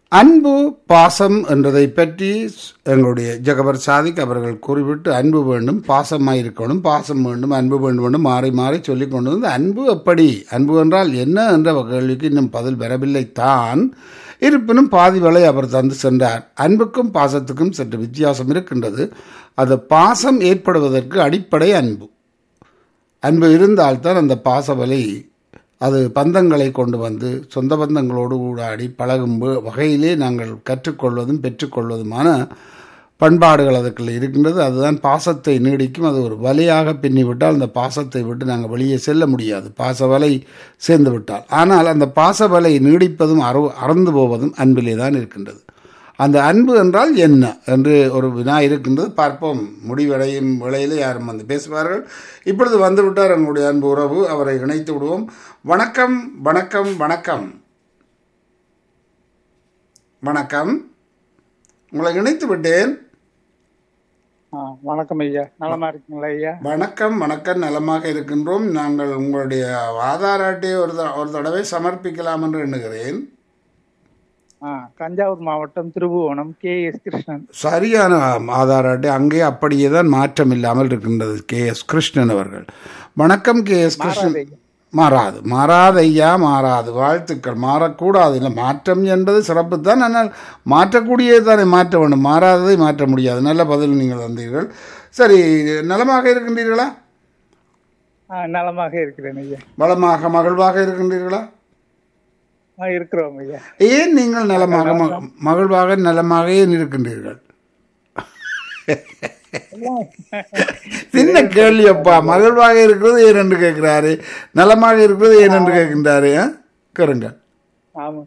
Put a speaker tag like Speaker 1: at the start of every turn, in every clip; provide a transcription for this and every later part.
Speaker 1: அன்பு பாசம் என்றதை பற்றி எங்களுடைய ஜெகபர் சாதிக் அவர்கள் குறிப்பிட்டு அன்பு வேண்டும் பாசமாக இருக்கணும் பாசம் வேண்டும் அன்பு வேண்டும் என்று மாறி மாறி சொல்லிக் கொண்டு வந்து அன்பு எப்படி அன்பு என்றால் என்ன என்ற கேள்விக்கு இன்னும் பதில் பெறவில்லை தான் இருப்பினும் பாதி வலை அவர் தந்து சென்றார் அன்புக்கும் பாசத்துக்கும் சற்று வித்தியாசம் இருக்கின்றது அது பாசம் ஏற்படுவதற்கு அடிப்படை அன்பு அன்பு இருந்தால்தான் அந்த பாசவலை அது பந்தங்களை கொண்டு வந்து சொந்த பந்தங்களோடு ஊடாடி பழகும் வ- வகையிலே நாங்கள் கற்றுக்கொள்வதும் பெற்றுக்கொள்வதுமான பண்பாடுகள் அதுக்குள்ள இருக்கின்றது அதுதான் பாசத்தை நீடிக்கும் அது ஒரு வலையாக பின்னிவிட்டால் அந்த பாசத்தை விட்டு நாங்கள் வெளியே செல்ல முடியாது பாச வலை சேர்ந்து விட்டால் ஆனால் அந்த பாச வலை நீடிப்பதும் அறு அறந்து போவதும் அன்பிலே தான் இருக்கின்றது அந்த அன்பு என்றால் என்ன என்று ஒரு வினா இருக்கின்றது பார்ப்போம் முடிவடையும் வேளையில் யாரும் வந்து பேசுவார்கள் இப்பொழுது வந்து விட்டார் எங்களுடைய அன்பு உறவு அவரை இணைத்து விடுவோம் வணக்கம் வணக்கம் வணக்கம் வணக்கம் உங்களை இணைத்து விட்டேன்
Speaker 2: ஆ, வணக்கம் ஐயா நலமா இருக்கீங்களா ஐயா
Speaker 1: வணக்கம் வணக்கம் நலமாக இருக்கின்றோம் நாங்கள் உங்களுடைய ஆதார் அட்டையை ஒரு த- ஒரு தடவை சமர்ப்பிக்கலாம் என்று எண்ணுகிறேன்
Speaker 2: ஆ, தஞ்சாவூர் மாவட்டம் திருபுவனம் கே எஸ் கிருஷ்ணன்
Speaker 1: சரியான ஆதார் அட்டை அங்கே அப்படியே தான் மாற்றம் இல்லாமல் இருக்கின்றது கே எஸ் கிருஷ்ணன் அவர்கள் வணக்கம் கே எஸ் கிருஷ்ணன்
Speaker 2: ஐயா.
Speaker 1: மாறாது மாறாது ஐயா மாறாது வாழ்த்துக்கள் மாறக்கூடாது இல்லை மாற்றம் என்பது சிறப்பு தான் ஆனால் மாற்றக்கூடியது தானே மாற்ற வேண்டும் மாறாததை மாற்ற முடியாது நல்ல பதில் நீங்கள் வந்தீர்கள் சரி நலமாக இருக்கின்றீர்களா
Speaker 2: ஆ, நலமாக இருக்கிறேன் ஐயா
Speaker 1: வளமாக மகிழ்வாக இருக்கின்றீர்களா
Speaker 2: ஆ, இருக்கிறோம் ஐயா
Speaker 1: ஏன் நீங்கள் நலமாக ம- மகிழ்வாக நலமாக ஏன் இருக்கின்றீர்கள் சின்ன கேள்வி அப்பா மகிழ்வாக இருக்கிறது ஏன் என்று கேட்கிறாரு நலமாக இருக்கிறது ஏன் என்று கேட்கின்றாரு ஆ? கேளுங்க
Speaker 2: ஆமா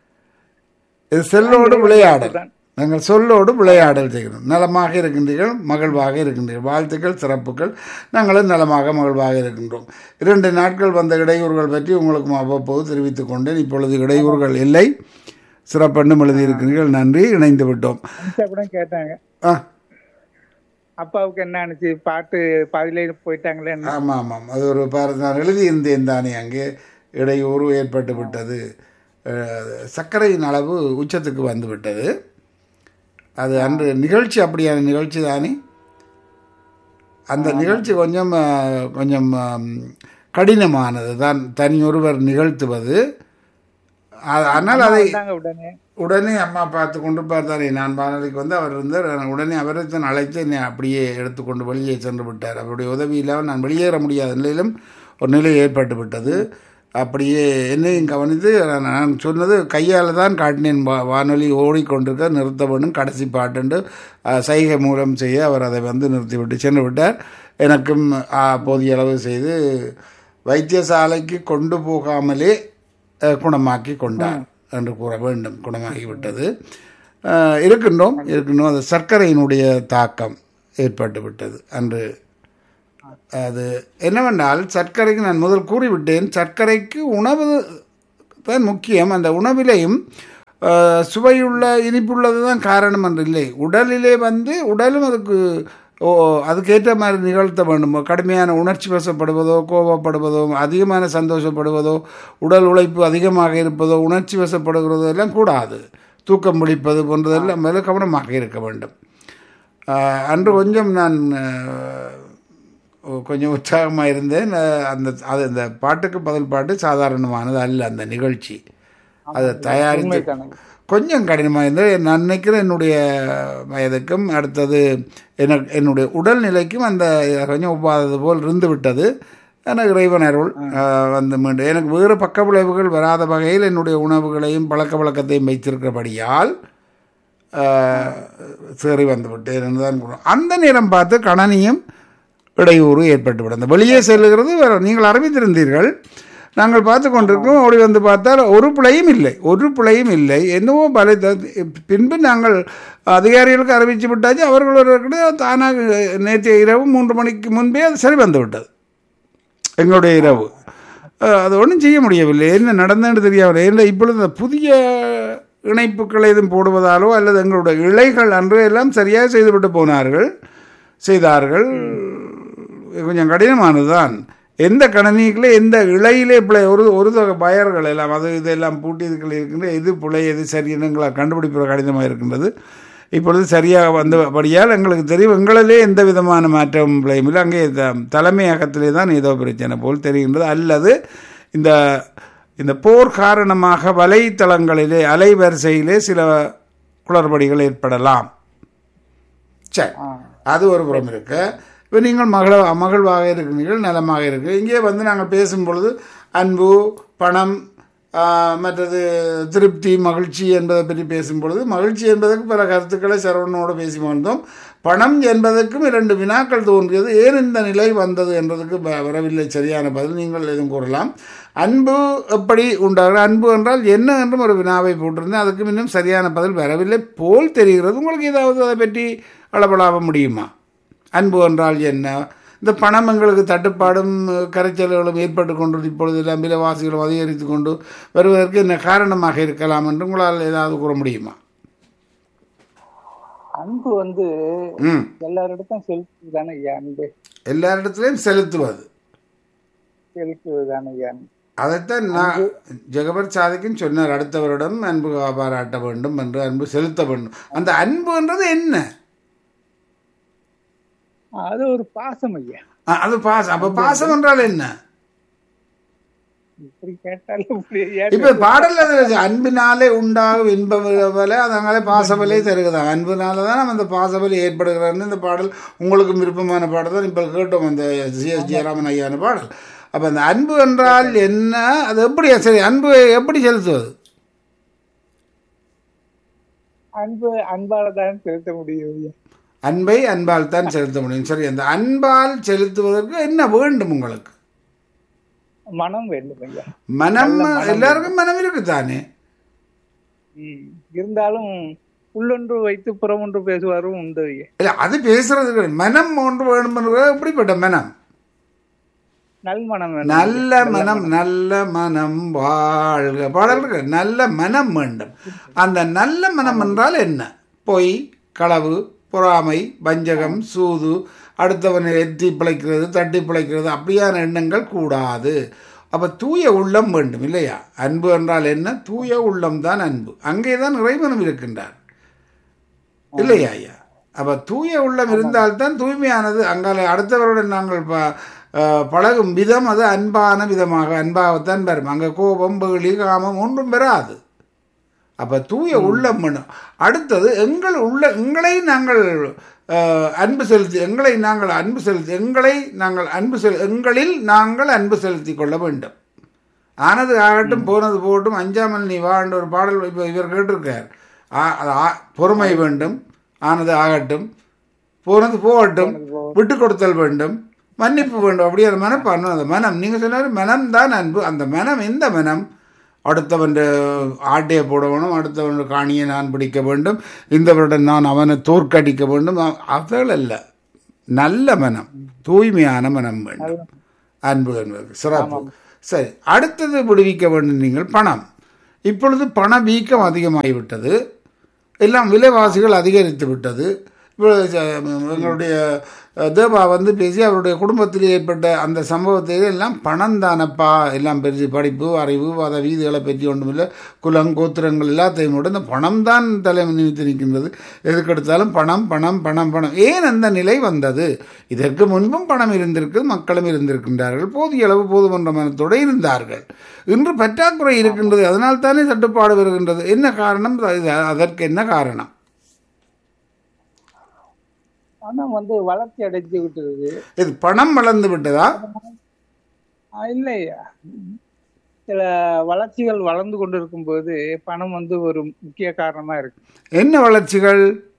Speaker 1: இது செல்லோடு விளையாடல் நாங்கள் சொல்லோடு விளையாடல் செய்கிறோம் நலமாக இருக்கின்றீர்கள் மகிழ்வாக இருக்கின்றீர்கள் வாழ்த்துக்கள் சிறப்புகள் நாங்களும் நலமாக மகிழ்வாக இருக்கின்றோம் இரண்டு நாட்கள் வந்த இடையூறுகள் பற்றி உங்களுக்கு அவ்வப்போது தெரிவித்துக் கொண்டேன் இப்பொழுது இடையூறுகள் இல்லை சிறப்பெண்ணும் எழுதியிருக்கிறீர்கள் நன்றி இணைந்து விட்டோம்
Speaker 2: அனிஷா கூட கேட்டாங்க
Speaker 1: ஆ
Speaker 2: அப்பாவுக்கு என்ன ஆனிச்சு பாட்டு பாதியிலே போயிட்டாங்களே
Speaker 1: ஆமாம் ஆமாம் அது ஒரு பாரு நான் எழுதியிருந்தேன் தானே அங்கே இடையூறு ஏற்பட்டு விட்டது அஹ், சர்க்கரையின் அளவு உச்சத்துக்கு வந்து விட்டது அது அன்று நிகழ்ச்சி அப்படியான நிகழ்ச்சி தானே அந்த நிகழ்ச்சி கொஞ்சம் அஹ், கொஞ்சம் அம், கடினமானது தான் தனியொருவர் நிகழ்த்துவது அ- ஆனால் அதை
Speaker 2: வந்தாங்க உடனே
Speaker 1: உடனே அம்மா பார்த்து கொண்டு பார்த்தாரே நான் வானொலிக்கு வந்து அவர் இருந்தார் நான் உடனே அவரை தான் அழைத்து என்னை அப்படியே எடுத்துக்கொண்டு வெளியே சென்று விட்டார் அவருடைய உதவி இல்லாமல் நான் வெளியேற முடியாத நிலையிலும் ஒரு நிலை ஏற்பட்டு விட்டது அப்படியே என்னையும் கவனித்து நான் நான் சொன்னது கையால் தான் காட்டினேன் வா வானொலி ஓடிக்கொண்டிருக்க நிறுத்த வேண்டும் கடைசி பாட்டுண்டு அஹ், சைகை மூலம் செய்ய அவர் அதை வந்து நிறுத்திவிட்டு சென்று விட்டார் எனக்கும் அஹ், போதிய அளவு செய்து வைத்தியசாலைக்கு கொண்டு போகாமலே அஹ், குணமாக்கி கொண்டார் என்று கூற வேண்டும் குணமாகிவிட்டது அஹ், இருக்கின்றோம் இருக்கின்றோம் அது சர்க்கரையினுடைய தாக்கம் ஏற்பட்டு விட்டது அன்று அது என்னவென்றால் சர்க்கரைக்கு நான் முதல் கூறிவிட்டேன் சர்க்கரைக்கு உணவு தான் முக்கியம் அந்த உணவிலையும் அஹ், சுவையுள்ள இனிப்புள்ளது தான் காரணம் என்று இல்லை உடலிலே வந்து உடலும் அதுக்கு ஓ அதுக்கேற்ற மாதிரி நிகழ்த்த வேண்டும் கடுமையான உணர்ச்சி வசப்படுவதோ கோபப்படுவதோ அதிகமான சந்தோஷப்படுவதோ உடல் உழைப்பு அதிகமாக இருப்பதோ உணர்ச்சி வசப்படுகிறதோ எல்லாம் கூடாது தூக்கம் விழிப்பது போன்றதெல்லாம் மேலே கவனமாக இருக்க வேண்டும் ஆஹ், அன்று கொஞ்சம் நான் ஆஹ், கொஞ்சம் உற்சாகமாக இருந்தேன் ஆஹ், அந்த அது அந்த பாட்டுக்கு பதில் பாட்டு சாதாரணமானது அல்ல அந்த நிகழ்ச்சி அதை தயாரித்து
Speaker 2: உண்மைதானே
Speaker 1: கொஞ்சம் கடினமாக இருந்தது நான் நினைக்கிறேன் என்னுடைய வயதுக்கும் அடுத்தது எனக்கு என்னுடைய உடல்நிலைக்கும் அந்த கொஞ்சம் ஒவ்வாதது போல் இருந்து விட்டது எனக்கு இறைவன் அருள் ஆஹ், வந்து மீண்டும் எனக்கு வேறு பக்க விளைவுகள் வராத வகையில் என்னுடைய உணவுகளையும் பழக்க வழக்கத்தையும் வைத்திருக்கிறபடியால் ஆஹ், சரி வந்து விட்டேன் என்றுதான் கூறும். அந்த நேரம் பார்த்து கணனியும் இடையூறு ஏற்பட்டுவிடும் அந்த வெளியே செல்லுகிறது வேற நீங்கள் அறிவித்திருந்தீர்கள் நாங்கள் பார்த்து கொண்டிருக்கோம் ஓடி வந்து பார்த்தால் ஒரு பிழையும் இல்லை ஒரு பிழையும் இல்லை என்னவோ பல பின்பு நாங்கள் அதிகாரிகளுக்கு அறிவித்து விட்டாச்சு அவர்களோட தானாக நேற்றைய இரவு மூன்று மணிக்கு முன்பே அது சரி வந்து விட்டது எங்களுடைய இரவு அஹ், அது ஒன்றும் செய்ய முடியவில்லை என்ன நடந்ததுன்னு தெரியவில்லை இல்லை இப்பொழுது இந்த புதிய இணைப்புகளை எதுவும் போடுவதாலோ அல்லது எங்களுடைய இலைகள் அன்று எல்லாம் சரியாக செய்துவிட்டு போனார்கள் செய்தார்கள் கொஞ்சம் கடினமானது தான் எந்த கணனிக்குள்ளே எந்த இலையிலே பிழை ஒரு ஒரு தொகை பயர்கள் எல்லாம் அது இதெல்லாம் பூட்டி இதுக்குள்ள இருக்கின்ற எது பிழை எது சரி எங்களை கண்டுபிடிப்பது கடினமாக இருக்கின்றது இப்பொழுது சரியாக வந்தபடியால் எங்களுக்கு தெரியும் எங்களிலே எந்த விதமான மாற்றமும் பிழையும் இல்லை அங்கே த- தலைமையகத்திலே தான் ஏதோ பிரச்சனை போல் தெரிகின்றது அல்லது இந்த இந்த போர் காரணமாக வலைத்தளங்களிலே அலைவரிசையிலே சில குளறுபடிகள் ஏற்படலாம் சரி
Speaker 2: ஆ.
Speaker 1: அது ஒரு புறம் இருக்கு இப்போ நீங்கள் மகள மகிழ்வாக இருக்கிறீர்கள் நலமாக இருக்கு இங்கே வந்து நாங்கள் பேசும் பொழுது அன்பு பணம் ஆ, மற்றது திருப்தி மகிழ்ச்சி என்பதை பற்றி பேசும் பொழுது மகிழ்ச்சி என்பதற்கு பல கருத்துக்களை சரவணனோடு பேசி வந்தோம் பணம் என்பதற்கும் இரண்டு வினாக்கள் தோன்றியது ஏன் இந்த நிலை வந்தது என்பதற்கு வ- வரவில்லை சரியான பதில் நீங்கள் எதுவும் கூறலாம் அன்பு எப்படி உண்டாகிறது அன்பு என்றால் என்ன என்றும் ஒரு வினாவை போட்டிருந்தேன் அதுக்கு இன்னும் சரியான பதில் வரவில்லை போல் தெரிகிறது உங்களுக்கு ஏதாவது அதை பற்றி அளவலாக முடியுமா அன்பு என்றால் என்ன இந்த பணம் எங்களுக்கு தட்டுப்பாடும் கரைச்சல்களும் ஏற்பட்டு கொண்டு இப்பொழுது எல்லாம் விலைவாசிகளும் அதிகரித்து கொண்டு வருவதற்கு என்ன காரணமாக இருக்கலாம் என்று உங்களால் ஏதாவது கூற முடியுமா
Speaker 2: அன்பு வந்து
Speaker 1: ம்
Speaker 2: எல்லாரிடத்தும் செலுத்துவது தானே ஐயா அன்பு
Speaker 1: எல்லாரிடத்திலையும் செலுத்துவது
Speaker 2: செலுத்துவது தானே ஐயா அன்பு.
Speaker 1: அதைத்தான் நான் ஜெகபர் சாதிக்கும் சொன்னார் அடுத்தவரிடம் அன்பு பாராட்ட வேண்டும் என்று அன்பு செலுத்த வேண்டும் அந்த அன்புன்றது என்ன
Speaker 2: அது ஒரு பாசம் ஐயா
Speaker 1: ஆ, அது பாசம் அப்ப பாசம் என்றால் என்ன
Speaker 2: இப்படி கேட்டாலும் இப்படி ஐயா
Speaker 1: இப்ப பாடல்ல அது இருக்கு. அன்பினாலே உண்டாகும் இன்பவலை அதனால பாசவலை தருகிறதா அன்பினால தான் நம்ம அந்த பாசவலை ஏற்படுகிறான்னு இந்த பாடல் உங்களுக்கு விருப்பமான பாடல் தான் இப்ப கேட்டோம் அந்த சி எஸ் ஜெயராமன் ஐயான பாடல் அப்ப அந்த அன்பு என்றால் என்ன அது எப்படி சரி அன்பு எப்படி செலுத்துவது
Speaker 2: அன்பு அன்பால தான் செலுத்த முடியும் ஐயா
Speaker 1: அன்பை அன்பால் தான் செலுத்த முடியும் சரி அந்த அன்பால் செலுத்துவதற்கு என்ன வேண்டும் உங்களுக்கு
Speaker 2: மனம் வேண்டும் ஐயா
Speaker 1: மனம் எல்லாருக்கும் மனம் இருக்கு தானே
Speaker 2: ம். இருந்தாலும் உள்ளொன்று வைத்து புறமொன்று பேசுவாரும் உண்டு ஐயா
Speaker 1: இல்ல அது பேசுறது கிடையாது. மனம் ஒன்று வேண்டும் என்று எப்படிப்பட்ட மனம்
Speaker 2: நல் மனம் வேண்டும்
Speaker 1: நல்ல மனம் நல்ல மனம் வாழ்க பாடல் இருக்கு நல்ல மனம் வேண்டும் அந்த நல்ல மனம் என்றால் என்ன பொய் களவு பொறாமை வஞ்சகம் சூது அடுத்தவனை எத்தி பிழைக்கிறது தட்டி பிழைக்கிறது அப்படியான எண்ணங்கள் கூடாது அப்ப தூய உள்ளம் வேண்டும் இல்லையா அன்பு என்றால் என்ன தூய உள்ளம் தான் அன்பு அங்கே தான் இறைவனும் இருக்கின்றார் இல்லையா ஐயா அப்ப தூய உள்ளம் இருந்தால்தான் தூய்மையானது அங்கால அடுத்தவருடன் நாங்கள் ப அஹ், பழகும் விதம் அது அன்பான விதமாக அன்பாகத்தான் வரும் அங்கே கோபம் வெகுளி காமம் ஒன்றும் பெறாது அப்ப தூய உள்ளம் வேணும் அடுத்தது எங்கள் உள்ள எங்களை நாங்கள் அஹ், அன்பு செலுத்தி எங்களை நாங்கள் அன்பு செலுத்தி எங்களை நாங்கள் அன்பு செல் எங்களில் நாங்கள் அன்பு செலுத்தி கொள்ள வேண்டும் ஆனது ஆகட்டும் போனது போகட்டும் அஞ்சாமல் நீ வான்ற ஒரு பாடல் இப்போ இவர் கேட்டிருக்கார் ஆ- அது ஆ- பொறுமை வேண்டும் ஆனது ஆகட்டும் போனது போகட்டும் விட்டு கொடுத்தல் வேண்டும் மன்னிப்பு வேண்டும் அப்படியே அந்த மனப்பான்மை அந்த மனம் நீங்கள் சொன்னாரு மனம் தான் அன்பு அந்த மனம் எந்த மனம் அடுத்தவன் ஆட்டையை போட வேணும் அடுத்தவன் காணியை நான் பிடிக்க வேண்டும் இந்த வருடம் நான் அவனை தோற்கடிக்க வேண்டும் அ- அதுகள் அல்ல நல்ல மனம் தூய்மையான மனம் வேண்டும் அன்பு என்பது சிறப்பு சரி அடுத்தது விடுவிக்க வேண்டும் நீங்கள் பணம் இப்பொழுது பண வீக்கம் அதிகமாகிவிட்டது எல்லாம் விலைவாசிகள் அதிகரித்து விட்டது இப்பொழுது ச- எங்களுடைய அஹ், தேவா வந்து பேசி அவருடைய குடும்பத்தில் ஏற்பட்ட அந்த சம்பவத்தை எல்லாம் பணம் தானப்பா எல்லாம் பெருசு படிப்பு அறிவு பதவி இதுகளை பற்றி ஒன்றுமில்லை குலம் கோத்திரங்கள் எல்லாத்தையும் விட இந்த பணம் தான் தலைமை நிமித்து நிற்கின்றது எதுக்கெடுத்தாலும் பணம் பணம் பணம் பணம் ஏன் அந்த நிலை வந்தது இதற்கு முன்பும் பணம் இருந்திருக்கு மக்களும் இருந்திருக்கின்றார்கள் போதிய அளவு போதுமன்ற மனத்தோடு இருந்தார்கள் இன்று பற்றாக்குறை இருக்கின்றது அதனால் தானே தட்டுப்பாடு வருகின்றது என்ன காரணம் அது- அதற்கு என்ன காரணம்
Speaker 2: பணம் வந்து வளர்ச்சி அடைஞ்சு விட்டுருது
Speaker 1: இது பணம் வளர்ந்து விட்டதா
Speaker 2: ஆ, இல்லையா சில வளர்ச்சிகள் வளர்ந்து கொண்டிருக்கும் போது பணம் வந்து ஒரு முக்கிய காரணமா இருக்கு
Speaker 1: என்ன வளர்ச்சிகள்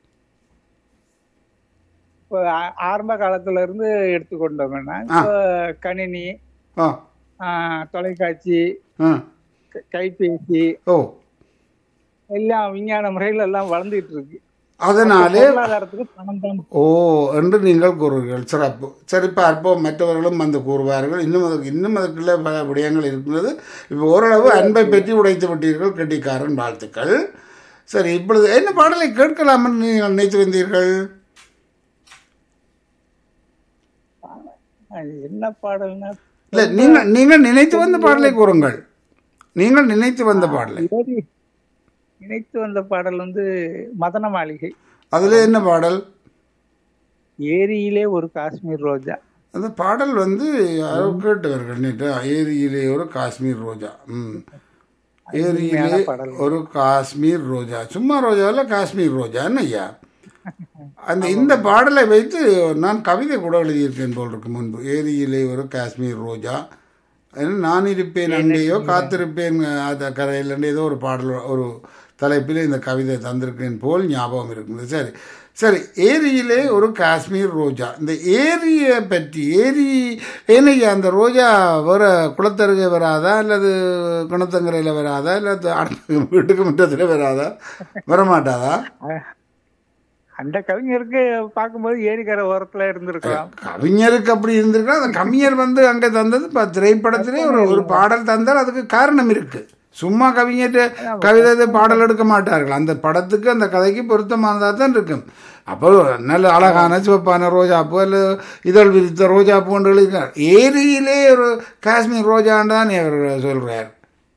Speaker 2: இப்போ ஆ- ஆரம்ப காலத்துல இருந்து எடுத்துக்கொண்டோம்னா இப்போ கணினி
Speaker 1: ஆ
Speaker 2: ஆ, தொலைக்காட்சி
Speaker 1: ஆ
Speaker 2: க- கைபேசி
Speaker 1: ஓ
Speaker 2: எல்லாம் விஞ்ஞான முறைகள் எல்லாம் வளர்ந்துட்டு இருக்கு
Speaker 1: அதனாலே
Speaker 2: பொருளாதாரத்துக்கு பணம் தான்
Speaker 1: ஓ என்று நீங்கள் கூறுவீர்கள் சிறப்பு சரி பார்ப்போம் மற்றவர்களும் வந்து கூறுவார்கள் இன்னும் அதுக்கு இன்னும் அதுக்குள்ள பல விடயங்கள் இருக்கிறது இப்போ ஓரளவு அன்பை பற்றி உடைத்து விட்டீர்கள் கெட்டிக்காரன் வாழ்த்துக்கள் சரி இப்பொழுது என்ன பாடலை கேட்கலாம் என்று நீங்கள் நினைத்து வந்தீர்கள்
Speaker 2: அது என்ன பாடல்னா
Speaker 1: இல்ல நீங்கள் நீங்கள் நினைத்து வந்த பாடலை கூறுங்கள் நீங்கள் நினைத்து வந்த பாடலை
Speaker 2: ஏரி நினைத்து வந்த பாடல் வந்து மதன மாளிகை
Speaker 1: அதுல என்ன பாடல்
Speaker 2: ஏரியிலே ஒரு காஷ்மீர் ரோஜா
Speaker 1: அந்த பாடல் வந்து யாரோ கேட்டவர்கள் நேற்று ஏரியிலே ஒரு காஷ்மீர் ரோஜா ம் ஏரியிலே
Speaker 2: பாடல்.
Speaker 1: ஒரு காஷ்மீர் ரோஜா சும்மா ரோஜாவில் காஷ்மீர் ரோஜா என்ன ஐயா அந்த இந்த பாடலை வைத்து நான் கவிதை கூட எழுதியிருக்கேன் போல் இருக்கு முன்பு ஏரியிலே ஒரு காஷ்மீர் ரோஜா அது நான் இருப்பேன் அங்கேயோ காத்திருப்பேன் அந்த கரையில் ஏதோ ஒரு பாடல் ஒரு தலைப்பில் இந்த கவிதை தந்திருக்கேன் போல் ஞாபகம் இருக்குது சரி சரி ஏரியிலே ஒரு காஷ்மீர் ரோஜா இந்த ஏரியை பற்றி ஏரி ஏனையா அந்த ரோஜா வர குளத்தருகே வராதா அல்லது குணத்தங்கரையில் வராதா இல்லை அடுத்த வீட்டுக்கு முற்றத்தில் வராதா வரமாட்டாதா
Speaker 2: அஹ், அந்த கவிஞருக்கு பார்க்கும்போது ஏரிக்கரை ஓரத்துல இருந்திருக்கலாம்
Speaker 1: கவிஞருக்கு அப்படி இருந்திருக்கா அந்த கவிஞர் வந்து அங்கே தந்தது இப்போ திரைப்படத்திலே ஒரு ஒரு பாடல் தந்தால் அதுக்கு காரணம் இருக்கு சும்மா கவிஞர்கிட்ட கவிதை இது பாடல் எடுக்க மாட்டார்கள் அந்த படத்துக்கு அந்த கதைக்கு பொருத்தமானதாக தான் இருக்கும் அப்போ நல்ல அழகான சிவப்பான ரோஜாப்பூ அல்ல இதழ் விரித்த ரோஜாப்பூ என்று எழுதினார் ஏரியிலே ஒரு காஷ்மீர் ரோஜான்னு தான் அவர் சொல்றார்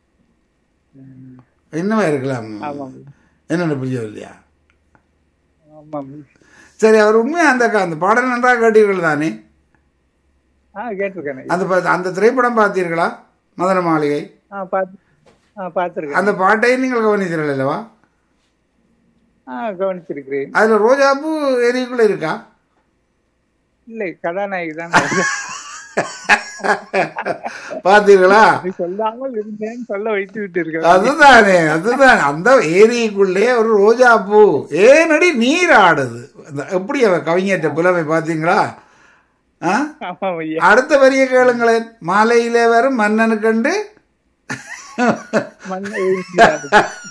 Speaker 1: என்னவா இருக்கலாம்
Speaker 2: ஆமாம்
Speaker 1: என்னென்ன புரியவில்லையா
Speaker 2: ஆமாம்
Speaker 1: சரி அவர் உண்மையாக அந்த க- அந்த பாடல் நன்றாக கேட்டீர்கள் தானே
Speaker 2: ஆ கேட்டிருக்கேன்
Speaker 1: அந்த ப- அந்த திரைப்படம் பார்த்தீர்களா மதன மாளிகை
Speaker 2: ஆ பார்த்து ஆ பார்த்துருக்கேன்
Speaker 1: அந்த பாட்டை நீங்கள் கவனித்தீர்கள் அல்லவா
Speaker 2: ஆ கவனிச்சிருக்கிறேன்
Speaker 1: அதில் ரோஜாப்பூ ஏரிக்குள்ள இருக்கா
Speaker 2: இல்லை கதாநாயகி தான்
Speaker 1: பார்த்தீர்களா
Speaker 2: நீ சொல்லாமல் இருந்தேன் சொல்ல வைத்து விட்டு இருக்க
Speaker 1: அதுதானே அதுதான் அந்த ஏரிக்குள்ளே ஒரு ரோஜாப்பூ ஏனடி நீர் ஆடுது அந்த எப்படி அவ கவிஞர்கிட்ட புலமை பார்த்தீங்களா ஆ
Speaker 2: ஆமாம் ஐயா
Speaker 1: அடுத்த வரிய கேளுங்களேன் மாலையிலே வரும் மன்னனு கண்டு
Speaker 2: மண்ணை எழுதினாரு.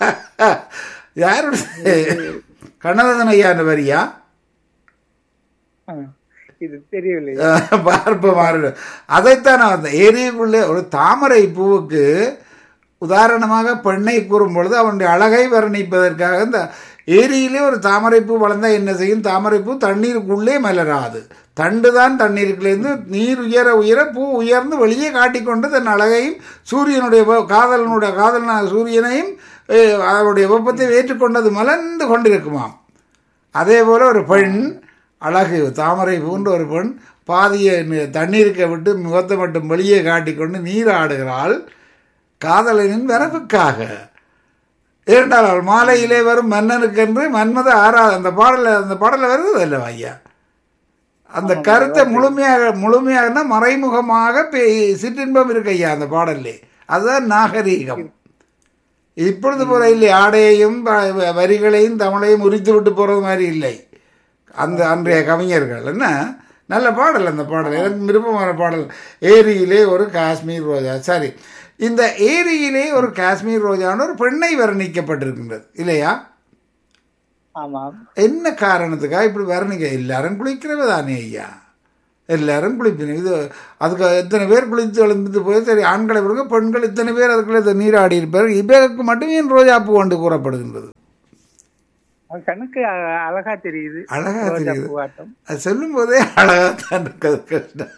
Speaker 1: யாருடைய கண்ணதாசன் ஐயா வரியா
Speaker 2: ஆ, இது தெரியவில்லை
Speaker 1: பார்ப்ப மாறிடும் அதைத்தான் நான் அந்த ஏரியுக்குள்ளே ஒரு தாமரை பூவுக்கு உதாரணமாக பெண்ணை கூறும் பொழுது அவனுடைய அழகை வர்ணிப்பதற்காக இந்த ஏரியிலே ஒரு தாமரைப்பூ வளர்ந்தா என்ன செய்யும் தாமரைப்பூ தண்ணீருக்குள்ளே மலராது தண்டு தான் தண்ணீருக்குள்ளேருந்து நீர் உயர உயர பூ உயர்ந்து வெளியே காட்டிக்கொண்டு தன் அழகையும் சூரியனுடைய வெ- காதலனுடைய காதலனாக சூரியனையும் அஹ், அவருடைய வெப்பத்தை ஏற்றுக்கொண்டது மலர்ந்து கொண்டிருக்குமாம் அதே போல ஒரு பெண் அழகு தாமரை போன்ற ஒரு பெண் பாதியை நி- தண்ணீருக்கு விட்டு முகத்தை மட்டும் வெளியே காட்டிக்கொண்டு நீராடுகிறாள் காதலனின் வரவுக்காக ஏனென்றால் அவள் மாலையிலே வரும் மன்னனுக்கென்று மன்மத ஆரா அந்த பாடல அந்த பாடல வருது அல்லவா ஐயா அந்த கருத்தை முழுமையாக முழுமையாகனா மறைமுகமாக பே- சிற்றின்பம் இருக்கு ஐயா அந்த பாடல்லே அதுதான் நாகரீகம் இப்பொழுது போல இல்லை ஆடையையும் வ- வரிகளையும் தமிழையும் உரித்து விட்டு போறது மாதிரி இல்லை அந்த அன்றைய கவிஞர்கள் என்ன நல்ல பாடல் அந்த பாடல் எனக்கு விருப்பமான பாடல் ஏரியிலே ஒரு காஷ்மீர் ரோஜா சரி இந்த ஏரியிலே ஒரு காஷ்மீர் ரோஜான்னு ஒரு பெண்ணை வர்ணிக்கப்பட்டிருக்கின்றது இல்லையா
Speaker 2: ஆமாம்
Speaker 1: என்ன காரணத்துக்காக இப்படி வர்ணிக்க எல்லாரும் குளிக்கிறவ தானே ஐயா எல்லாரும் குளிப்பினும் இது அதுக்கு எத்தனை பேர் குளித்து எழுந்து போய் சரி ஆண்களை விடுங்க பெண்கள் இத்தனை பேர் அதுக்குள்ள நீராடி இருப்பார் இவருக்கு மட்டும் ஏன் ரோஜாப்பூ கொண்டு கூறப்படுகின்றது
Speaker 2: அவன் கண்ணுக்கு அ- அழகா தெரியுது
Speaker 1: அழகா
Speaker 2: ரோஜா
Speaker 1: தெரியுது.
Speaker 2: பூவாட்டம்
Speaker 1: அது சொல்லும் போதே அழகாக தான் இருக்கிறது கிருஷ்ணா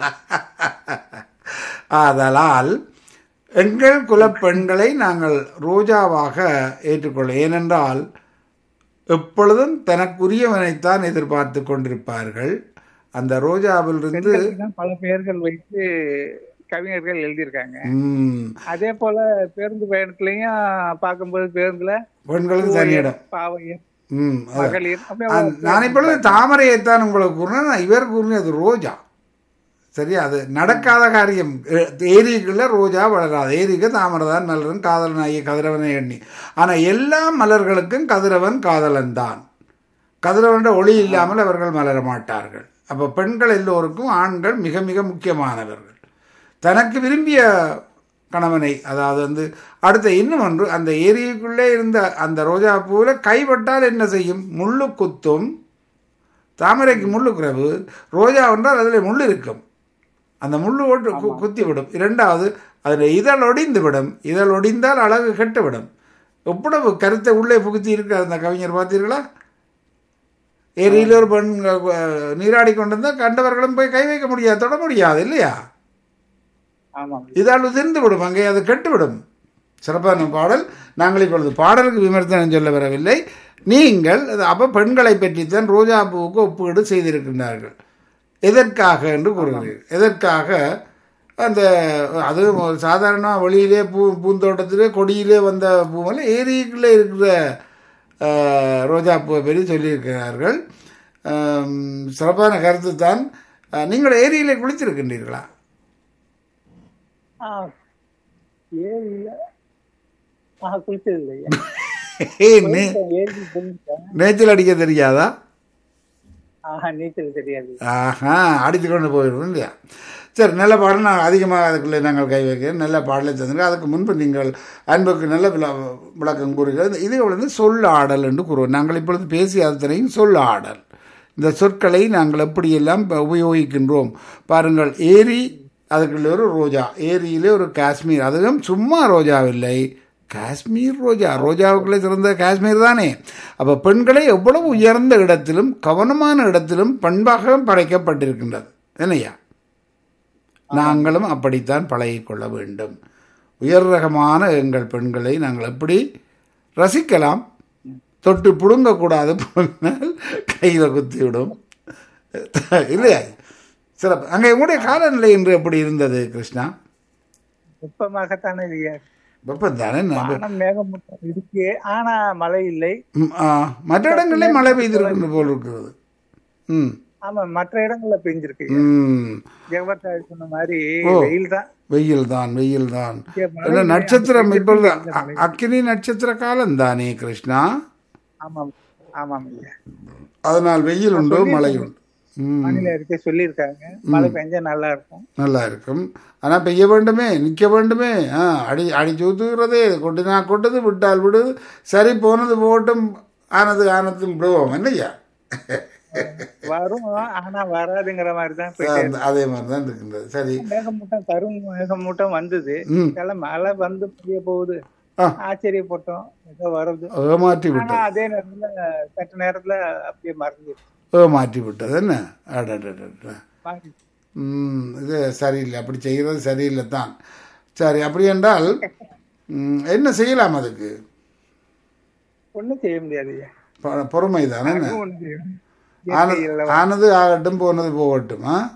Speaker 1: ஆதலால் எங்கள் குலப்பெண்களை நாங்கள் ரோஜாவாக ஏற்றுக்கொள்ள ஏனென்றால் எப்பொழுதும் தனக்குரியவனைத்தான் எதிர்பார்த்து கொண்டிருப்பார்கள் அந்த ரோஜாவிலிருந்து
Speaker 2: பெண்களுக்கு தான் பல பெயர்கள் வைத்து கவிஞர்கள் எழுதியிருக்காங்க
Speaker 1: ம்,
Speaker 2: அதே போல பேருந்து பயணத்துலயும் பார்க்கும்போது பேருந்துல
Speaker 1: பெண்களுக்கு தனியிடம்
Speaker 2: பாவையர்
Speaker 1: ம் அதான்.
Speaker 2: மகளிர் அப்படியே
Speaker 1: அந்த- நான் இப்பொழுது தாமரையைத்தான் உங்களுக்கு கூறினேன் நான் இவர் கூறினது ரோஜா சரியா அது நடக்காத காரியம் எ- ஏரிக்குள்ள ரோஜா வளராது ஏரிக்கு தாமரை தான் மலரும் காதலனாகிய கதிரவனை எண்ணி ஆனால் எல்லா மலர்களுக்கும் கதிரவன் காதலன் தான் கதிரவன்ற ஒளி இல்லாமல் அவர்கள் மலர மாட்டார்கள் அப்போ பெண்கள் எல்லோருக்கும் ஆண்கள் மிக மிக முக்கியமானவர்கள் தனக்கு விரும்பிய கணவனை அதாவது வந்து அடுத்த இன்னும் ஒன்று அந்த ஏரிக்குள்ளே இருந்த அந்த ரோஜா பூவில் கைப்பட்டால் என்ன செய்யும் முள்ளு குத்தும் தாமரைக்கு முள்ளு குறைவு ரோஜா என்றால் அதில் முள் இருக்கும் அந்த முள்ளு ஓட்டு கு- குத்தி விடும் இரண்டாவது அதில் இதழ் ஒடிந்து விடும் இதழ் ஒடிந்தால் அழகு கெட்டு விடும் எவ்வளவு கருத்தை உள்ளே புகுத்தி இருக்கு அந்த கவிஞர் பார்த்தீர்களா ஏரியில் ஒரு பெண் அஹ், நீராடி கொண்டிருந்தால் கண்டவர்களும் போய் கை வைக்க முடியாது தொட முடியாது இல்லையா
Speaker 2: ஆமாம்
Speaker 1: இதால் உதிர்ந்து விடும் அங்கே அது கெட்டுவிடும் சிறப்பான பாடல் நாங்கள் இப்பொழுது பாடலுக்கு விமர்சனம் சொல்ல வரவில்லை நீங்கள் அது அப்ப பெண்களை பற்றித்தான் ரோஜா பூவுக்கு ஒப்பீடு செய்திருக்கின்றார்கள் எதற்காக என்று கூறுகிறீர்கள் எதற்காக அந்த அது சாதாரண வெளியிலே பூ பூந்தோட்டத்திலே கொடியிலே வந்த பூவெல்லாம் ஏரிக்குள்ளே இருக்கிற அஹ், ரோஜா பூவை பற்றி சொல்லியிருக்கிறார்கள் அம், சிறப்பான கருத்து தான் அஹ், நீங்கள் ஏரியிலே குளித்திருக்கின்றீர்களா
Speaker 2: ஆ ஏரியில ஆ குளிச்சது இல்லையா
Speaker 1: ஏன் நீ-
Speaker 2: ஏரி குளிச்சேன்
Speaker 1: நீச்சல் அடிக்க தெரியாதா
Speaker 2: ஆஹா நீச்சல் தெரியாது
Speaker 1: ஆஹா அடித்து கொண்டு போயிடுவோம் இல்லையா சரி நல்ல பாடல் நான் அதிகமாக அதுக்குள்ளே நாங்கள் கை வைக்கிறேன் நல்ல பாடலை தந்துங்க அதுக்கு முன்பு நீங்கள் அன்புக்கு நல்ல விள விளக்கம் கூறுகிறது இது வந்து சொல் ஆடல் என்று கூறுவோம் நாங்கள் இப்பொழுது பேசிய அத்தனையும் சொல் ஆடல் இந்த சொற்களை நாங்கள் எப்படியெல்லாம் ப- உபயோகிக்கின்றோம் பாருங்கள் ஏரி அதுக்குள்ளே ஒரு ரோஜா ஏரியிலே ஒரு காஷ்மீர் அதுவும் சும்மா ரோஜாவில்லை காஷ்மீர் ரோஜா ரோஜாவுக்குள்ளே சிறந்த காஷ்மீர் தானே அப்போ பெண்களை எவ்வளவு உயர்ந்த இடத்திலும் கவனமான இடத்திலும் பண்பாக படைக்கப்பட்டிருக்கின்றது என்னையா நாங்களும் அப்படித்தான் பழகிக்கொள்ள வேண்டும் உயர் ரகமான எங்கள் பெண்களை நாங்கள் எப்படி ரசிக்கலாம் தொட்டு புடுங்கக்கூடாது போனால் கையில் குத்திவிடும் இல்லையா சிறப்பு அங்கே உங்களுடைய காலநிலை இன்று எப்படி இருந்தது கிருஷ்ணா
Speaker 2: வெப்பமாகத்தானே இல்லையா
Speaker 1: வெப்பம் தானே நான்
Speaker 2: வானம் மேகமூட்டம் இருக்கு ஆனா மழை இல்லை
Speaker 1: ம், ஆ, மற்ற இடங்களில் மழை பெய்திருக்கின்ற போல் இருக்கிறது ம்
Speaker 2: ஆமா மற்ற இடங்கள்ல பெஞ்சிருக்கு
Speaker 1: ம்
Speaker 2: ஜெகவர்த்தாய் சொன்ன மாதிரி
Speaker 1: ஓ.
Speaker 2: வெயில் தான்
Speaker 1: வெயில் தான் வெயில் தான்
Speaker 2: இங்க மழை
Speaker 1: என்ன
Speaker 2: இல்லை.
Speaker 1: நட்சத்திரம்
Speaker 2: அங்க
Speaker 1: இப்பொழுது
Speaker 2: பெய்யுது
Speaker 1: அ- அக்கினி நட்சத்திர காலம் தானே கிருஷ்ணா
Speaker 2: ஆமாம் ஆமாம் ஐயா
Speaker 1: அதனால் வெயில் உண்டு மழை உண்டு ம்
Speaker 2: வானிலை அறிக்கை சொல்லியிருக்காங்க மழை பெஞ்சா நல்லா இருக்கும்
Speaker 1: நல்லா இருக்கும் ஆனால் பெய்ய வேண்டுமே நிற்க வேண்டுமே ஆ அடி அடிச்சு ஊத்துகிறதே கொட்டினா கொட்டது விட்டால் விடுது சரி போனது போட்டும் ஆனது ஆனதும் விடுவோம் என்னய்யா
Speaker 2: வரும் ஆனா வராதுங்கிற மாதிரி தான் போயிட்டே
Speaker 1: அந்த- அதே மாதிரி தான் இருக்கின்றது சரி
Speaker 2: மேகமூட்டம் கரும் மேகமூட்டம் வந்தது
Speaker 1: ம்
Speaker 2: எல்லாம் மழை வந்து பெய்ய போகுது
Speaker 1: ஆ.
Speaker 2: ஆச்சரியப்பட்டோம் ஏதோ வருது
Speaker 1: ஏமாற்றி
Speaker 2: ஆனா
Speaker 1: விட்டது
Speaker 2: அதே நேரத்துல சற்று நேரத்துல அப்படியே மறந்துச்சு
Speaker 1: ஏமாற்றி விட்டது என்ன அடடடட
Speaker 2: மாறி.
Speaker 1: ம் இது சரியில்லை அப்படி செய்கிறது சரியில்லை தான் சரி அப்படி என்றால் ம், என்ன செய்யலாம் அதுக்கு
Speaker 2: ஒண்ணும் செய்ய முடியாது ஐயா.
Speaker 1: பொ- பொறுமை தானே என்ன
Speaker 2: அதுவும் ஒண்ணும் செய்ய முடியாது.
Speaker 1: ஆனது
Speaker 2: இயற்கை இல்ல.
Speaker 1: ஆனது ஆகட்டும் போனது போகட்டும் ஆ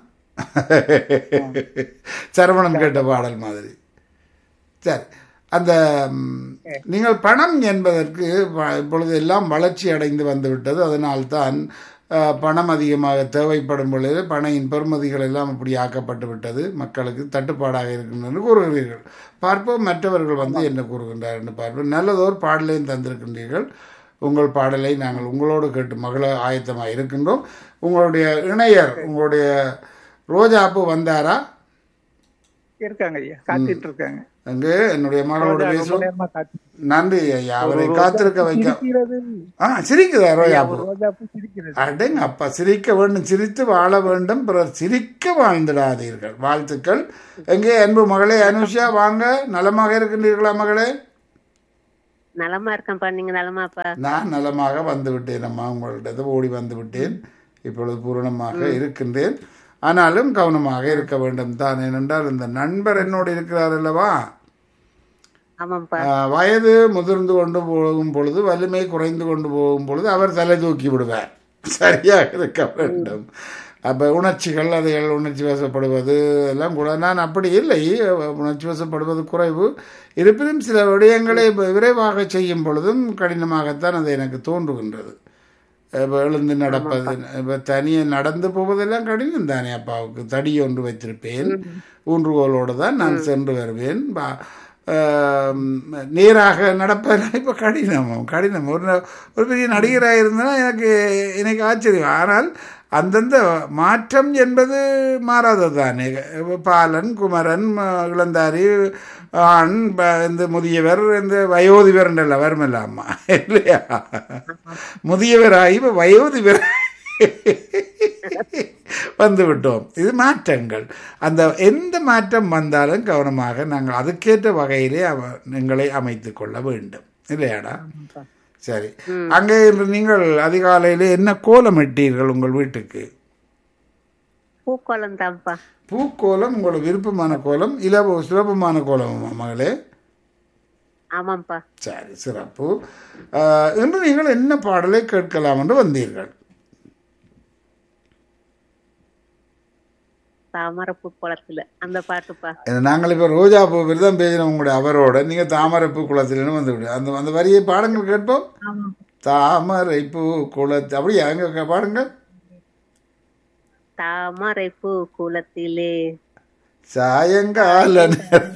Speaker 1: சரவணன் கேட்ட பாடல் மாதிரி சரி அந்த ம், நீங்கள் பணம் என்பதற்கு வ- இப்பொழுது எல்லாம் வளர்ச்சி அடைந்து வந்து விட்டது அதனால்தான் அஹ், பணம் அதிகமாக தேவைப்படும் பொழுது பணையின் பெறுமதிகள் எல்லாம் இப்படி ஆக்கப்பட்டு விட்டது மக்களுக்கு தட்டுப்பாடாக இருக்கின்றன கூறுகிறீர்கள் பார்ப்போம் மற்றவர்கள் வந்து என்ன கூறுகின்றார் என்று பார்ப்போம் நல்லதோர் பாடலையும் தந்திருக்கின்றீர்கள் உங்கள் பாடலை நாங்கள் உங்களோடு கேட்டு மகள ஆயத்தமாக இருக்கின்றோம் உங்களுடைய இணையர் உங்களுடைய ரோஜாப்பு வந்தாரா
Speaker 2: இருக்காங்க ஐயா காத்துட்டு இருக்காங்க
Speaker 1: அங்கே என்னுடைய மகளோடு
Speaker 2: ரொம்ப
Speaker 1: பேசுவோம்
Speaker 2: நேரமா காத்து
Speaker 1: நன்றி ஐயா அவரை காத்திருக்க வைக்க
Speaker 2: சிரிக்கிறது
Speaker 1: ஆ சிரிக்குதா ரோஜாப்பு
Speaker 2: ரோஜாப்பூ சிரிக்கிறது
Speaker 1: அடங்க அப்பா சிரிக்க வேண்டும் சிரித்து வாழ வேண்டும் பிறர் சிரிக்க வாழ்ந்திடாதீர்கள் வாழ்த்துக்கள் எங்கே அன்பு மகளே அனுஷா வாங்க நலமாக இருக்கின்றீர்களா மகளே
Speaker 3: நலமா இருக்கேன்ப்பா நீங்க நலமாப்பா
Speaker 1: நான் நலமாக வந்து விட்டேன் அம்மா உங்கள்கிட்ட ஓடி வந்து விட்டேன் இப்பொழுது பூரணமாக இருக்கின்றேன் ஆனாலும் கவனமாக இருக்க வேண்டும் தான் ஏனென்றால் இந்த நண்பர் என்னோடு இருக்கிறார் அல்லவா
Speaker 3: ஆமாப்பா
Speaker 1: ஆஹ், வயது முதிர்ந்து கொண்டு போகும் பொழுது வலிமை குறைந்து கொண்டு போகும் பொழுது அவர் தலை தூக்கி விடுவார் சரியாக இருக்க வேண்டும் அப்போ உணர்ச்சிகள் அதுகள் உணர்ச்சி வசப்படுவது எல்லாம் கூட நான் அப்படி இல்லை உணர்ச்சி வசப்படுவது குறைவு இருப்பினும் சில விடயங்களை விரைவாக செய்யும் பொழுதும் கடினமாகத்தான் அது எனக்கு தோன்றுகின்றது இப்போ எழுந்து நடப்பது இப்போ தனியே நடந்து போவதெல்லாம் கடினம் தானே அப்பாவுக்கு தடி ஒன்று வைத்திருப்பேன் ஊன்றுகோலோடு தான் நான் சென்று வருவேன் பா- ஆம், நேராக நடப்பதெல்லாம் இப்போ கடினம் கடினம் ஒரு ந- ஒரு பெரிய நடிகராக இருந்தால் எனக்கு எனக்கு ஆச்சரியம் ஆனால் அந்தந்த மாற்றம் என்பது மாறாதது தானே பாலன் குமரன் ம- இளந்தாரி ஆண் ப- இந்த முதியவர் இந்த வயோதிபர் என்றல்ல வருமில்லாமா இல்லையா முதியவராகி இப்போ வயோதிபர் வந்து விட்டோம் இது மாற்றங்கள் அந்த எந்த மாற்றம் வந்தாலும் கவனமாக நாங்கள் அதுக்கேற்ற வகையிலே அவ எங்களை அமைத்துக் கொள்ள வேண்டும் இல்லையாடா சரி அங்கே இன்று நீங்கள் அதிகாலையிலே என்ன கோலமிட்டீர்கள் உங்கள் வீட்டுக்கு
Speaker 3: பூக்கோலம் தான்ப்பா
Speaker 1: பூக்கோலம் உங்களோட விருப்பமான கோலம் இலவ சுலபமான கோலமா மகளே
Speaker 3: ஆமாம்ப்பா
Speaker 1: சரி சிறப்பு ஆஹ், இன்று நீங்கள் என்ன பாடலை கேட்கலாம் என்று வந்தீர்கள்
Speaker 3: தாமரை பூக்கோலத்துல அந்த பாட்டுப்பா
Speaker 1: ஏன்னா, நாங்கள் இப்போ ரோஜா பூ தான் பேசினோம் உங்களுடைய அவரோட நீங்கள் தாமரைப்பூ குளத்தில்னு வந்து விடு அந்த அந்த வரியை பாடங்கள் கேட்போம் தாமரை பூ குளத்து அப்படியா அங்கே பாடுங்கள்
Speaker 3: தாமரை பூ குளத்திலே
Speaker 1: சாயங்கால நேரம்.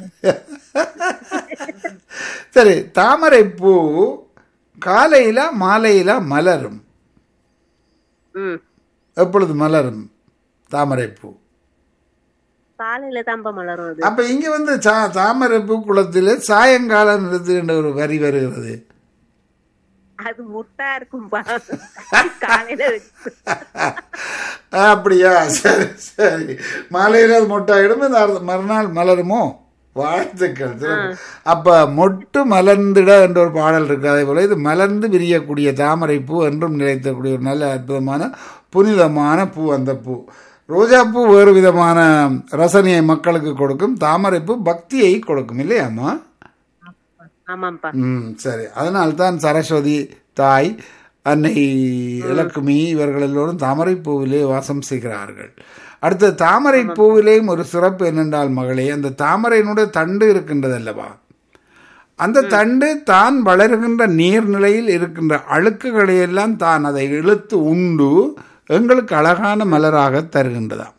Speaker 1: சரி தாமரை பூ காலையில மாலையில மலரும்
Speaker 3: ம்
Speaker 1: எப்பொழுது மலரும் தாமரை பூ
Speaker 3: காலையில தான்ப்பா மலரும் அது
Speaker 1: அப்ப இங்க வந்து சா தாமரை பூ குளத்தில் சாயங்கால நிறுத்து என்ற ஒரு வரி வருகிறது
Speaker 3: அது முட்டா இருக்கும்பா காலையில வச்சு
Speaker 1: அப்படியா சரி சரி மாலையில் அது மொட்டாயிடும் இந்த அடுத்த மறுநாள் மலருமோ வாழ்த்துக்கள் சிறப்பு. அப்ப மொட்டு மலர்ந்திட என்ற ஒரு பாடல் இருக்கு அதே போல இது மலர்ந்து விரியக்கூடிய தாமரை பூ என்றும் நிலைத்தக்கூடிய ஒரு நல்ல அற்புதமான புனிதமான பூ அந்த பூ ரோஜாப்பூ வேறு விதமான ரசனையை மக்களுக்கு கொடுக்கும் தாமரை பூ பக்தியை கொடுக்கும் இல்லையாம்மா
Speaker 3: ஆமாம்ப்பா
Speaker 1: ம் சரி அதனால்தான் சரஸ்வதி தாய் அன்னை இலக்குமி இவர்கள் எல்லோரும் தாமரை பூவிலே வாசம் செய்கிறார்கள் அடுத்து தாமரை பூவிலேயும் ஒரு சிறப்பு என்னென்றால் மகளே அந்த தாமரையினுடைய தண்டு இருக்கின்றது அல்லவா அந்த தண்டு தான் வளருகின்ற நீர்நிலையில் இருக்கின்ற அழுக்குகளை எல்லாம் தான் அதை இழுத்து உண்டு எங்களுக்கு அழகான மலராக தருகின்றதாம்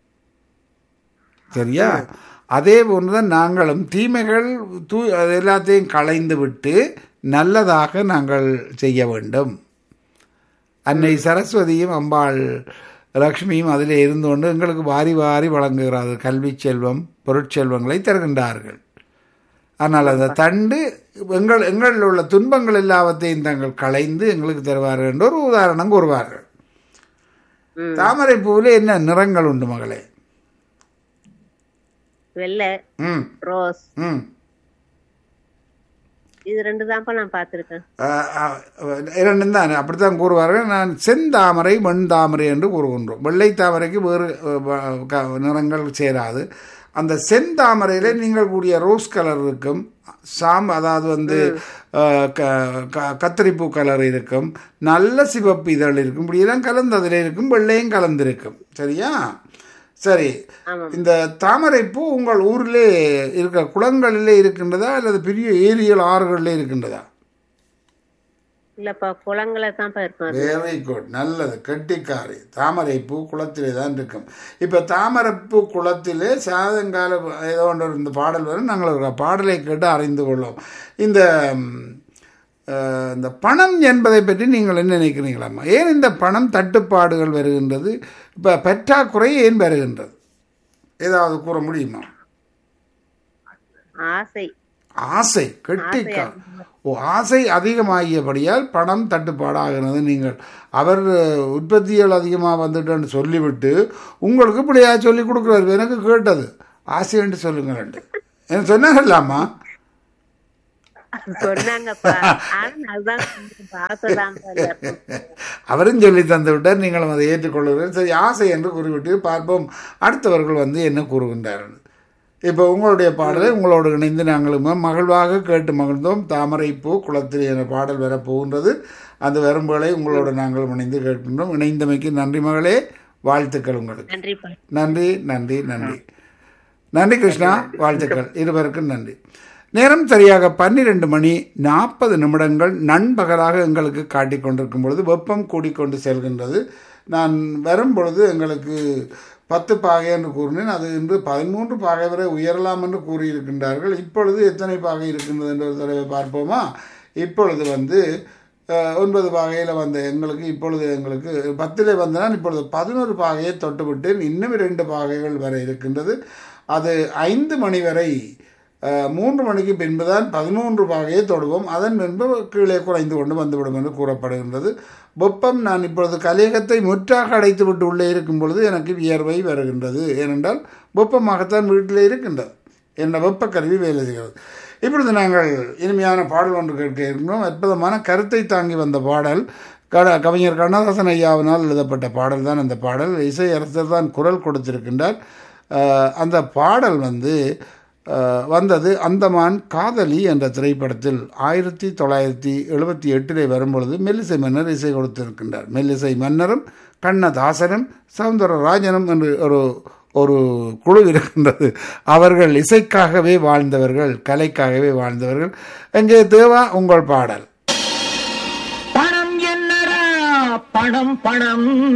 Speaker 1: சரியா அதே போன்றுதான் நாங்களும் தீமைகள் தூ அது எல்லாத்தையும் களைந்து விட்டு நல்லதாக நாங்கள் செய்ய வேண்டும் அன்னை சரஸ்வதியும் அம்பாள் லக்ஷ்மியும் அதில் இருந்து கொண்டு எங்களுக்கு வாரி வாரி வழங்குகிறார்கள் கல்வி செல்வம் பொருட்செல்வங்களை தருகின்றார்கள் ஆனால் அந்த தண்டு எங்கள் எங்களில் உள்ள துன்பங்கள் எல்லாவற்றையும் தாங்கள் களைந்து எங்களுக்கு தருவார்கள் என்று ஒரு உதாரணம் கூறுவார்கள்
Speaker 3: ம்
Speaker 1: தாமரை பூவில் என்ன நிறங்கள் உண்டு மகளே
Speaker 3: வெள்ளை
Speaker 1: ம்
Speaker 3: ரோஸ்
Speaker 1: ம்
Speaker 3: இது ரெண்டு தான்ப்பா நான் பார்த்திருக்கேன்
Speaker 1: ஆஹ் ஆஹ் இரண்டும் தான் அப்படித்தான் கூறுவார்கள் நான் செந்தாமரை வெண் தாமரை என்று கூறுகின்றோம் வெள்ளை தாமரைக்கு வேறு அஹ், வ- க- நிறங்கள் சேராது அந்த செந்தாமரையில நீங்கள் கூடிய ரோஸ் கலர் இருக்கும் சாம் அதாவது வந்து அஹ், க- க- கத்தரிப்பூ கலர் இருக்கும் நல்ல சிவப்பு இதழ் இருக்கும் இப்படியெல்லாம் கலந்து அதில் இருக்கும் வெள்ளையும் கலந்திருக்கும் சரியா சரி
Speaker 3: ஆமாம்
Speaker 1: இந்த தாமரை பூ உங்கள் ஊரிலே இருக்கிற குளங்களிலே இருக்கின்றதா அல்லது பெரிய ஏரிகள் ஆறுகளிலே இருக்கின்றதா
Speaker 3: இல்லப்பா குளங்களை தான்ப்பா இருக்கும் அது
Speaker 1: வெரி குட் நல்லது கெட்டிக்காரி தாமரை பூ குளத்திலே தான் இருக்கும் இப்போ தாமரைப்பூ குளத்திலே சாதங்கால ஏதோ ஒன்று இந்த பாடல் வரும் நாங்கள் ஒரு பாடலை கேட்டு அறிந்து கொள்வோம் இந்த ம், அஹ், இந்த பணம் என்பதை பற்றி நீங்கள் என்ன நினைக்கிறீங்களாம்மா ஏன் இந்த பணம் தட்டுப்பாடுகள் வருகின்றது இப்போ பற்றாக்குறை ஏன் வருகின்றது ஏதாவது கூற முடியுமா
Speaker 3: ஆசை
Speaker 1: ஆசை கெட்டிக்கா ஓ ஆசை அதிகமாகியபடியால் பணம் தட்டுப்பாடாகிறது நீங்கள் அவர் உற்பத்திகள் அதிகமாக வந்துட்டேன்னு சொல்லிவிட்டு உங்களுக்கு இப்படியா சொல்லி கொடுக்குறாரு எனக்கு கேட்டது ஆசை என்று சொல்லுங்கள் எனக்கு சொன்னாங்கல்லாமா
Speaker 3: சொன்னாங்கப்பா ஆனா அதுதான் சொன்னேன்ப்பா. ஆசைதான்ப்பா எல்லாருக்கும்.
Speaker 1: அவரும் சொல்லி தந்து விட்டார் நீங்களும் அதை ஏற்றுக்கொள்ளுங்கள் சரி ஆசை என்று கூறிவிட்டு பார்ப்போம் அடுத்தவர்கள் வந்து என்ன கூறுகின்றார்கள் இப்போ உங்களுடைய பாடலை உங்களோடு இணைந்து நாங்களும் மகிழ்வாக கேட்டு மகிழ்ந்தோம் தாமரை பூ குளத்தில் என பாடல் வரப்போகின்றது அந்த வரும்புகளை உங்களோடு நாங்கள் இணைந்து கேட்கின்றோம் இணைந்தமைக்கு நன்றி மகளே வாழ்த்துக்கள் உங்களுக்கு
Speaker 3: நன்றிப்பா
Speaker 1: நன்றி நன்றி நன்றி நன்றி கிருஷ்ணா வாழ்த்துக்கள் இருவருக்கும் நன்றி நேரம் சரியாக பன்னிரண்டு மணி நாற்பது நிமிடங்கள் நண்பகலாக எங்களுக்கு காட்டிக் கொண்டிருக்கும் பொழுது வெப்பம் கூடிக்கொண்டு செல்கின்றது நான் வரும் பொழுது எங்களுக்கு பத்து பாகை என்று கூறினேன் அது இன்று பதிமூன்று பாகை வரை உயரலாம் என்று கூறியிருக்கின்றார்கள் இப்பொழுது எத்தனை பாகை இருக்கின்றது என்ற ஒரு தடவை பார்ப்போமா இப்பொழுது வந்து அஹ், ஒன்பது பாகையில் வந்த எங்களுக்கு இப்பொழுது எங்களுக்கு பத்தில் வந்தனால் இப்பொழுது பதினோரு பாகையை தொட்டுவிட்டேன் இன்னும் இரண்டு பாகைகள் வரை இருக்கின்றது அது ஐந்து மணி வரை அஹ், மூன்று மணிக்கு பின்புதான் பதிமூன்று பாகையை தொடுவோம் அதன் பின்பு கீழே குறைந்து கொண்டு வந்துவிடும் என்று கூறப்படுகின்றது வெப்பம் நான் இப்பொழுது கலியகத்தை முற்றாக அடைத்து விட்டு உள்ளே இருக்கும் பொழுது எனக்கு வியர்வை வருகின்றது ஏனென்றால் வெப்பமாகத்தான் வீட்டிலே இருக்கின்றது என்ன வெப்ப கருவி வேலை செய்கிறது இப்பொழுது நாங்கள் இனிமையான பாடல் ஒன்று கேட்க இருக்கிறோம் அற்புதமான கருத்தை தாங்கி வந்த பாடல் க- கவிஞர் கண்ணதாசன் ஐயாவினால் எழுதப்பட்ட பாடல் தான் அந்த பாடல் இசையரசர் தான் குரல் கொடுத்திருக்கின்றார் அஹ், அந்த பாடல் வந்து அஹ், வந்தது அந்தமான் காதலி என்ற திரைப்படத்தில் ஆயிரத்தி தொள்ளாயிரத்தி எழுபத்தி எட்டிலே வரும்பொழுது மெல்லிசை மன்னர் இசை கொடுத்திருக்கின்றார் மெல்லிசை மன்னரும் கண்ணதாசனும் சவுந்தரராஜனும் என்று ஒரு ஒரு குழு இருக்கின்றது அவர்கள் இசைக்காகவே வாழ்ந்தவர்கள் கலைக்காகவே வாழ்ந்தவர்கள் எங்கே தேவா உங்கள் பாடல்
Speaker 4: பணம் என்னடா பணம் பணம்